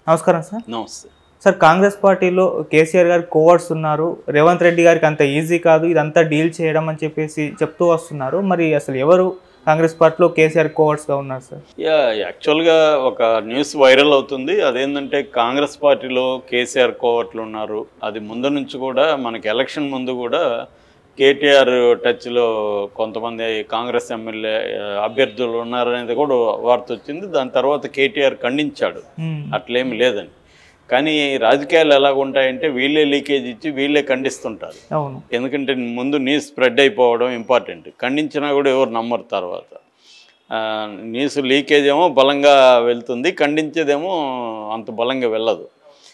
నమస్కారం సార్ నమస్తే సార్ కాంగ్రెస్ పార్టీలో కేసీఆర్ గారు కోవర్స్ ఉన్నారు రేవంత్ రెడ్డి గారికి అంత ఈజీ కాదు ఇదంతా డీల్ చేయడం అని చెప్పేసి చెప్తూ వస్తున్నారు మరి అసలు ఎవరు కాంగ్రెస్ పార్టీలో కేసీఆర్ కోవర్స్గా ఉన్నారు సార్ యా యాక్చువల్గా ఒక న్యూస్ వైరల్ అవుతుంది అదేంటంటే కాంగ్రెస్ పార్టీలో కేసీఆర్ కోవట్లు ఉన్నారు అది ముందు నుంచి కూడా మనకి ఎలక్షన్ ముందు కూడా కేటీఆర్ టచ్లో కొంతమంది కాంగ్రెస్ ఎమ్మెల్యే ఆ, అభ్యర్థులు ఉన్నారనేది కూడా వార్త వచ్చింది దాని తర్వాత కేటీఆర్ ఖండించాడు మ్మ్. అట్లేమి లేదని కానీ రాజకీయాలు ఎలాగ ఉంటాయంటే వీళ్ళే లీకేజ్ ఇచ్చి వీళ్ళే ఖండిస్తుంటారు అవును ఎందుకంటే ముందు న్యూస్ స్ప్రెడ్ అయిపోవడం ఇంపార్టెంట్ ఖండించినా కూడా ఎవరు నమ్మరు తర్వాత ఆ, న్యూస్ లీకేజ్ ఏమో బలంగా వెళ్తుంది ఖండించేదేమో అంత బలంగా వెళ్ళదు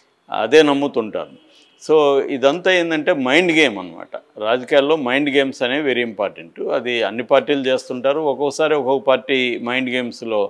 అదే నమ్ముతుంటారు సో ఇదంతా ఏంటంటే మైండ్ గేమ్ అనమాట రాజకీయాల్లో మైండ్ గేమ్స్ అనేవి వెరీ ఇంపార్టెంట్ అది అన్ని పార్టీలు చేస్తుంటారు ఒక్కొక్కసారి ఒక్కొక్క పార్టీ మైండ్ గేమ్స్లో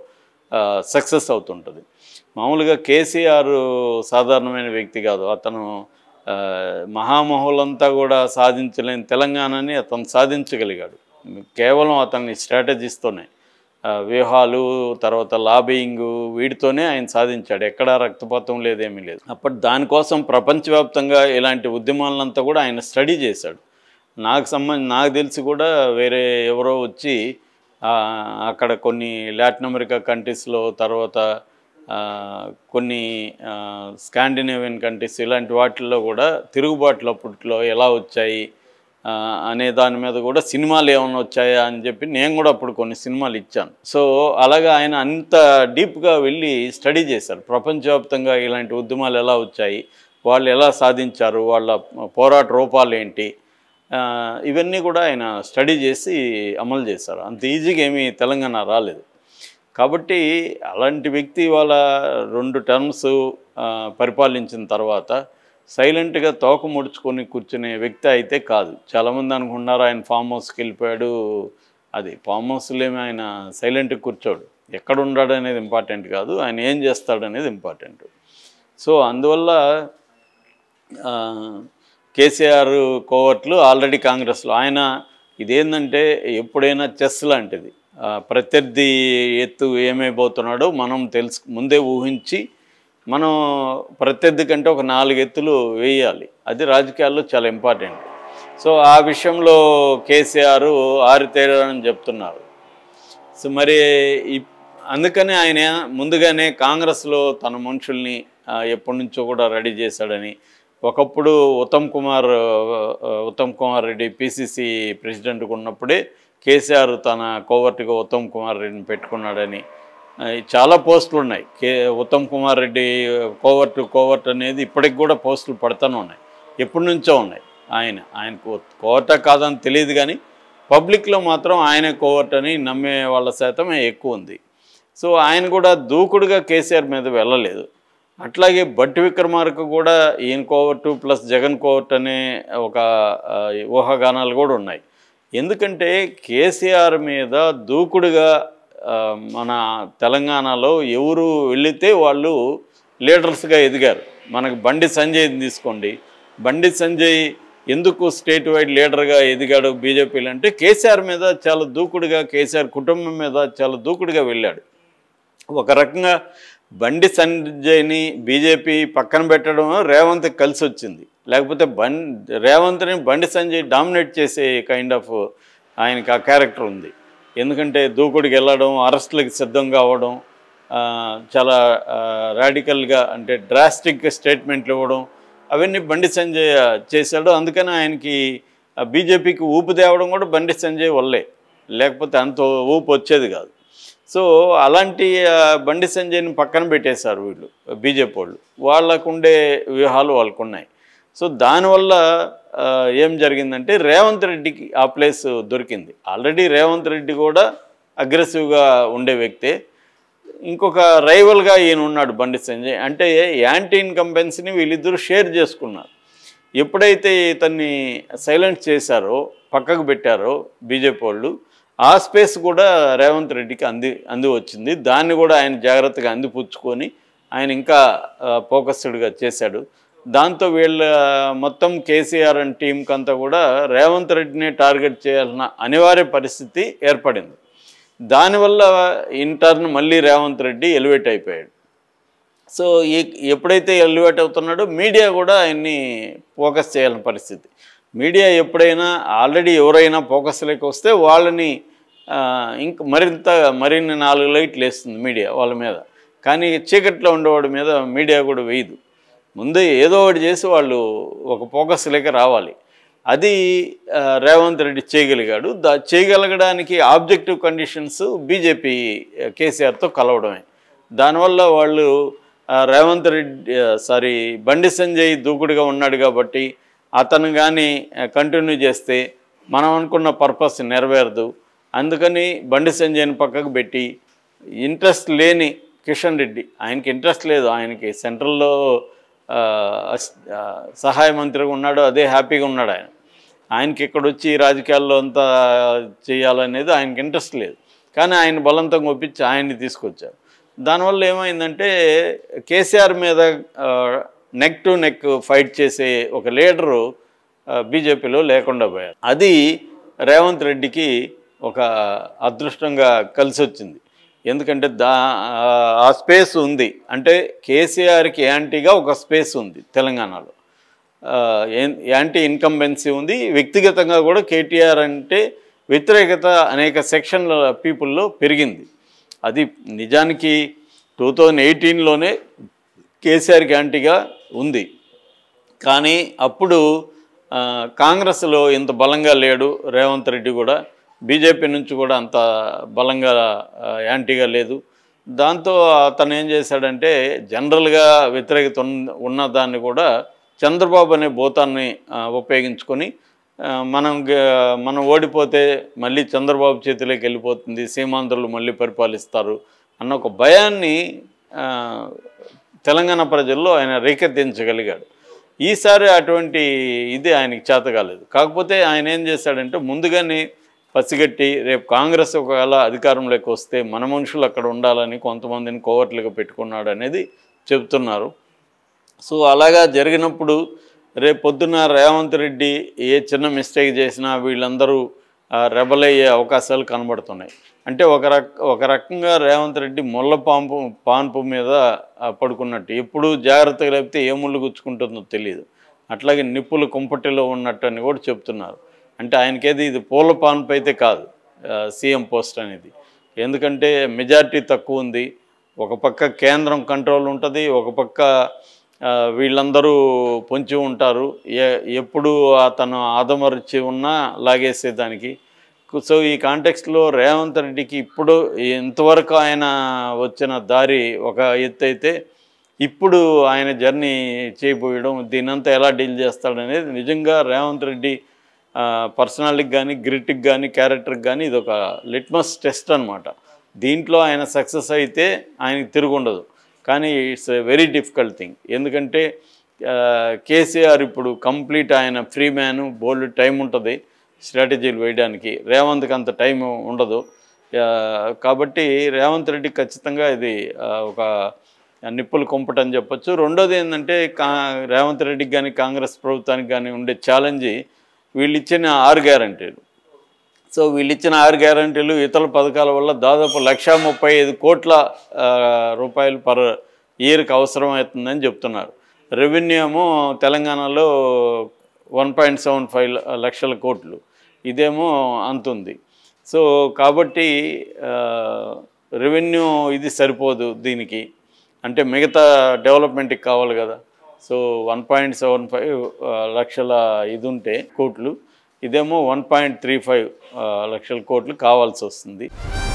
సక్సెస్ అవుతుంటుంది మామూలుగా కేసీఆర్ సాధారణమైన వ్యక్తి కాదు అతను ఆ, మహామహులంతా కూడా సాధించలేని తెలంగాణని అతను సాధించగలిగాడు కేవలం అతని స్ట్రాటజీస్తోనే ఆ, వ్యూహాలు తర్వాత లాబింగ్ వీటితోనే ఆయన సాధించాడు ఎక్కడా రక్తపాతం లేదేమీ లేదు అప్పటి దానికోసం ప్రపంచవ్యాప్తంగా ఇలాంటి ఉద్యమాలంతా కూడా ఆయన స్టడీ చేశాడు నాకు సంబంధ నాకు తెలిసి కూడా వేరే ఎవరో వచ్చి ఆ, అక్కడ కొన్ని లాటిన్ అమెరికా కంట్రీస్లో తర్వాత ఆ, కొన్ని ఆ, స్కాండినేవియన్ కంట్రీస్ ఇలాంటి వాటిల్లో కూడా తిరుగుబాట్లు అప్పట్లో ఎలా వచ్చాయి ఆ, అనే దాని మీద కూడా సినిమాలు ఏమైనా వచ్చాయా అని చెప్పి నేను కూడా అప్పుడు కొన్ని సినిమాలు ఇచ్చాను సో అలాగా ఆయన అంత డీప్గా వెళ్ళి స్టడీ చేశారు ప్రపంచవ్యాప్తంగా ఇలాంటి ఉద్యమాలు ఎలా వచ్చాయి వాళ్ళు ఎలా సాధించారు వాళ్ళ పోరాట రూపాలు ఏంటి ఆ, ఇవన్నీ కూడా ఆయన స్టడీ చేసి అమలు చేశారు అంత ఈజీగా ఏమీ తెలంగాణ రాలేదు కాబట్టి అలాంటి వ్యక్తి వాళ్ళ రెండు టర్మ్స్ పరిపాలించిన తర్వాత సైలెంట్గా తోక ముడుచుకొని కూర్చునే వ్యక్తి అయితే కాదు చాలామంది అనుకుంటున్నారు ఆయన ఫామ్ హౌస్కి వెళ్ళిపోయాడు అది ఫామ్ హౌస్లేమి ఆయన సైలెంట్గా కూర్చోడు ఎక్కడ ఉన్నాడు అనేది ఇంపార్టెంట్ కాదు ఆయన ఏం చేస్తాడు అనేది ఇంపార్టెంట్ సో అందువల్ల ఆ, కేసీఆర్ కోవట్లు ఆల్రెడీ కాంగ్రెస్లో ఆయన ఇదేంటంటే ఎప్పుడైనా చెస్ లాంటిది ఆ, ప్రత్యర్థి ఎత్తు ఏమైపోతున్నాడో మనం తెలుసు ముందే ఊహించి మనం ప్రత్యర్థి కంటే ఒక నాలుగు ఎత్తులు వేయాలి అది రాజకీయాల్లో చాలా ఇంపార్టెంట్ సో ఆ విషయంలో కేసీఆర్ ఆరితేరని చెప్తున్నారు సో మరి ఇప్- అందుకనే ఆయన ముందుగానే కాంగ్రెస్లో తన మనుషుల్ని ఆ, ఎప్పటి నుంచో కూడా రెడీ చేశాడని ఒకప్పుడు ఉత్తమ్ కుమార్ ఆ, ఉత్తమ్ కుమార్ రెడ్డి పిసిసి ప్రెసిడెంట్గా ఉన్నప్పుడే కేసీఆర్ తన కోవర్ట్గా ఉత్తమ్ కుమార్ రెడ్డిని పెట్టుకున్నాడని ఆ, చాలా పోస్టులు ఉన్నాయి K Uttam Kumar Reddy covert covert అనేది ఇప్పటికి కూడా పోస్టులు పడుతూనే ఉన్నాయి ఎప్పటి నుంచో ఉన్నాయి ఆయన ఆయనకు కోవర్టా కాదని తెలియదు కానీ పబ్లిక్లో మాత్రం ఆయన కోవర్ట్ అని నమ్మే వాళ్ళ శాతం ఎక్కువ ఉంది సో ఆయన కూడా దూకుడుగా కేసీఆర్ మీద వెళ్ళలేదు అట్లాగే బట్టి విక్రమార్క కూడా ఈయన కోవర్టు ప్లస్ జగన్ కోవర్ట్ అనే ఒక ఆ, ఊహాగానాలు కూడా ఉన్నాయి ఎందుకంటే కేసీఆర్ మీద దూకుడుగా ఆ, మన తెలంగాణలో ఎవరు వెళితే వాళ్ళు లీడర్స్గా ఎదిగారు మనకు బండి సంజయ్ తీసుకోండి బండి సంజయ్ ఎందుకు స్టేట్ వైడ్ లీడర్గా ఎదిగాడు బీజేపీలో అంటే కేసీఆర్ మీద చాలా దూకుడుగా కేసీఆర్ కుటుంబం మీద చాలా దూకుడుగా వెళ్ళాడు ఒక రకంగా బండి సంజయ్ని బీజేపీ పక్కన పెట్టడం రేవంత్ కలిసి వచ్చింది లేకపోతే బం రేవంత్ని బండి సంజయ్ డామినేట్ చేసే కైండ్ ఆఫ్ ఆయనకి ఆ క్యారెక్టర్ ఉంది ఎందుకంటే దూకుడికి వెళ్ళడం అరెస్టులకు సిద్ధంగా అవ్వడం ఆ, చాలా రాడికల్గా అంటే డ్రాస్టిక్ స్టేట్మెంట్లు ఇవ్వడం అవన్నీ బండి సంజయ్ చేశాడు అందుకని ఆయనకి బీజేపీకి ఊపు తేవడం కూడా బండి సంజయ్ వల్లే లేకపోతే అంత ఊపు వచ్చేది కాదు సో అలాంటి ఆ, బండి సంజయ్ని పక్కన పెట్టేశారు వీళ్ళు బీజేపీ వాళ్ళు వాళ్ళకుండే వ్యూహాలు వాళ్ళకు ఉన్నాయి సో దానివల్ల ఆ, ఏం జరిగిందంటే రేవంత్ రెడ్డికి ఆ ప్లేస్ దొరికింది ఆల్రెడీ రేవంత్ రెడ్డి కూడా అగ్రెసివ్గా ఉండే వ్యక్తే ఇంకొక రైవల్గా ఈయన ఉన్నాడు బండి సంజయ్ అంటే యాంటీ ఇన్కంపెన్సీని వీళ్ళిద్దరూ షేర్ చేసుకున్నారు ఎప్పుడైతే ఇతన్ని సైలెంట్ చేశారో పక్కకు పెట్టారో బీజేపీ వాళ్ళు ఆ స్పేస్ కూడా రేవంత్ రెడ్డికి అంది అంది వచ్చింది దాన్ని కూడా ఆయన జాగ్రత్తగా అందిపుచ్చుకొని ఆయన ఇంకా ఫోకస్డ్గా చేశాడు దాంతో వీళ్ళ మొత్తం కేసీఆర్ అండ్ టీంకి అంతా కూడా రేవంత్ రెడ్డిని టార్గెట్ చేయాల్సిన అనివార్య పరిస్థితి ఏర్పడింది దానివల్ల ఇంటర్న్ మళ్ళీ రేవంత్ రెడ్డి ఎలివేట్ అయిపోయాడు సో ఈ- ఎప్పుడైతే ఎలివేట్ అవుతున్నాడో మీడియా కూడా ఆయన్ని ఫోకస్ చేయాలని పరిస్థితి మీడియా ఎప్పుడైనా ఆల్రెడీ ఎవరైనా ఫోకస్లోకి వస్తే వాళ్ళని ఆ, ఇంక మరింత మరిన్ని నాలుగు లైట్లు వేస్తుంది మీడియా వాళ్ళ మీద కానీ చీకట్లో ఉండేవాడి మీద మీడియా కూడా వేయదు ముందే ఏదో ఒకటి చేసి వాళ్ళు ఒక ఫోకస్లోకి రావాలి అది ఆ, రేవంత్ రెడ్డి చేయగలిగాడు దా చేయగలగడానికి ఆబ్జెక్టివ్ కండిషన్స్ బీజేపీ కేసీఆర్తో కలవడమే దానివల్ల వాళ్ళు ఆ, రేవంత్ రెడ్డి సారీ బండి సంజయ్ దూకుడుగా ఉన్నాడు కాబట్టి అతను కానీ కంటిన్యూ చేస్తే మనం అనుకున్న పర్పస్ నెరవేరదు అందుకని బండి సంజయ్ని పక్కకు పెట్టి ఇంట్రెస్ట్ లేని కిషన్ రెడ్డి ఆయనకి ఇంట్రెస్ట్ లేదు ఆయనకి సెంట్రల్లో ఆ, అస్- ఆ, సహాయ మంత్రిగా ఉన్నాడు అదే హ్యాపీగా ఉన్నాడు ఆయన ఆయనకి ఇక్కడ వచ్చి రాజకీయాల్లో అంతా చేయాలనేది ఆయనకి ఇంట్రెస్ట్ లేదు కానీ ఆయన బలవంతంగా ఒప్పించి ఆయన్ని తీసుకొచ్చారు దానివల్ల ఏమైందంటే కేసీఆర్ మీద నెక్ టు నెక్ ఫైట్ చేసే ఒక లీడరు బీజేపీలో లేకుండా పోయారు అది రేవంత్ రెడ్డికి ఒక అదృష్టంగా కలిసి వచ్చింది ఎందుకంటే దా ఆ స్పేస్ ఉంది అంటే కేసీఆర్కి యాంటీగా ఒక స్పేస్ ఉంది తెలంగాణలో ఆ, ఏం- యాంటీ ఇన్కంబెన్సీ ఉంది వ్యక్తిగతంగా కూడా కేటీఆర్ అంటే వ్యతిరేకత అనేక సెక్షన్ల పీపుల్లో పెరిగింది అది నిజానికి టూ థౌజండ్ ఎయిటీన్లోనే కేసీఆర్కి యాంటీగా ఉంది కానీ అప్పుడు ఆ, కాంగ్రెస్లో ఇంత బలంగా లేడు రేవంత్ రెడ్డి కూడా బీజేపీ నుంచి కూడా అంత బలంగా ఆ, యాంటీగా లేదు దాంతో అతను ఏం చేశాడంటే జనరల్గా వ్యతిరేకత ఉన్న- ఉన్న దాన్ని కూడా చంద్రబాబు అనే భూతాన్ని ఆ, ఉపయోగించుకొని ఆ, మనం గ- మనం ఓడిపోతే మళ్ళీ చంద్రబాబు చేతిలోకి వెళ్ళిపోతుంది సీమాంధ్రులు మళ్ళీ పరిపాలిస్తారు అన్న ఒక భయాన్ని ఆ, తెలంగాణ ప్రజల్లో ఆయన రేకెత్తించగలిగాడు ఈసారి అటువంటి ఇది ఆయనకి చేత కాలేదు కాకపోతే ఆయన ఏం చేశాడంటే ముందుగానే పసిగట్టి రేపు కాంగ్రెస్ ఒకవేళ అధికారంలోకి వస్తే మన మనుషులు అక్కడ ఉండాలని కొంతమందిని కోవర్ట్లుగా పెట్టుకున్నాడు అనేది చెబుతున్నారు సో అలాగా జరిగినప్పుడు రేపు పొద్దున్న రేవంత్ రెడ్డి ఏ చిన్న మిస్టేక్ చేసినా వీళ్ళందరూ ఆ, రెబల్ అయ్యే అవకాశాలు కనబడుతున్నాయి అంటే ఒక రక ఒక రకంగా రేవంత్ రెడ్డి ముళ్ళ పాంపు పాన్పు మీద ఆ, పడుకున్నట్టు ఎప్పుడు జాగ్రత్తగా లేకపోతే ఏ ముళ్ళు గుచ్చుకుంటుందో తెలియదు అట్లాగే నిప్పులు కుంపటిలో ఉన్నట్టు అని కూడా చెప్తున్నారు అంటే ఆయనకేది ఇది పూల పాన్పు అయితే కాదు ఆ, సీఎం పోస్ట్ అనేది ఎందుకంటే మెజారిటీ తక్కువ ఉంది ఒక పక్క కేంద్రం కంట్రోల్ ఉంటుంది ఒక పక్క ఆ, వీళ్ళందరూ పొంచి ఉంటారు ఏ ఎప్పుడు అతను ఆదమరిచి ఉన్నా లాగేసేదానికి సో ఈ కాంటెక్స్ట్లో రేవంత్ రెడ్డికి ఇప్పుడు ఇంతవరకు ఆయన వచ్చిన దారి ఒక ఎత్తు అయితే ఇప్పుడు ఆయన జర్నీ చేయబోయడం దీనంతా ఎలా డీల్ చేస్తాడనేది నిజంగా రేవంత్ రెడ్డి పర్సనాలిటీకి కానీ గ్రిట్కి కానీ క్యారెక్టర్కి కానీ ఇది ఒక లిట్మస్ టెస్ట్ అనమాట దీంట్లో ఆయన సక్సెస్ అయితే ఆయనకి తిరుగుండదు కానీ it's a very difficult thing ఎందుకంటే ఆ, కేసీఆర్ ఇప్పుడు కంప్లీట్ ఆయన ఫ్రీ మ్యాన్ బోల్డ్ టైం ఉంటుంది స్ట్రాటజీలు వేయడానికి రేవంత్కి అంత టైం ఉండదు ఆ, కాబట్టి రేవంత్ రెడ్డి ఖచ్చితంగా ఇది ఆ, ఒక నిప్పులు కొంపటని చెప్పొచ్చు రెండోది ఏంటంటే కా రేవంత్ రెడ్డికి కానీ కాంగ్రెస్ ప్రభుత్వానికి కానీ ఉండే ఛాలెంజ్ వీళ్ళు ఇచ్చిన ఆరు గ్యారంటీలు సో వీళ్ళు ఇచ్చిన ఆరు గ్యారంటీలు ఇతర పథకాల వల్ల దాదాపు లక్షా ముప్పై ఐదు కోట్ల ఆ, రూపాయలు పర్ ఇయర్కి అవసరం అవుతుందని చెప్తున్నారు రెవెన్యూ ఏమో తెలంగాణలో వన్ పాయింట్ సెవెన్ ఫైవ్ లక్షల కోట్లు ఇదేమో అంతుంది సో కాబట్టి రెవెన్యూ ఇది సరిపోదు దీనికి అంటే మిగతా డెవలప్మెంట్కి కావాలి కదా so one point seven five లక్షల ఇది ఉంటే కోట్లు ఇదేమో వన్ పాయింట్ త్రీ ఫైవ్ లక్షల కోట్లు కావాల్సి వస్తుంది